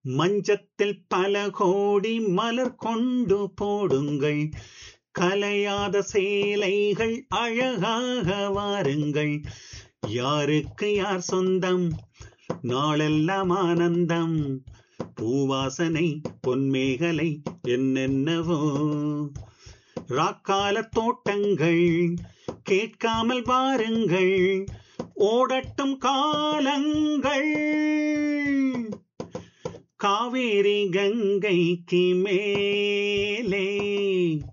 மஞ்சத்தில் பல கோடி மலர் கொண்டு போடுங்கள் கலையாத சேலைகள் அழகாக வாருங்கள் யாருக்கு யார் சொந்தம் நாளெல்லாம் ஆனந்தம் பூவாசனை பொன்மேகலை என்னென்னவோ ராக்கால தோட்டங்கள் கேட்காமல் வாருங்கள் ஓடட்டும் காலங்கள் காவேரி கங்கைக்கு மேலே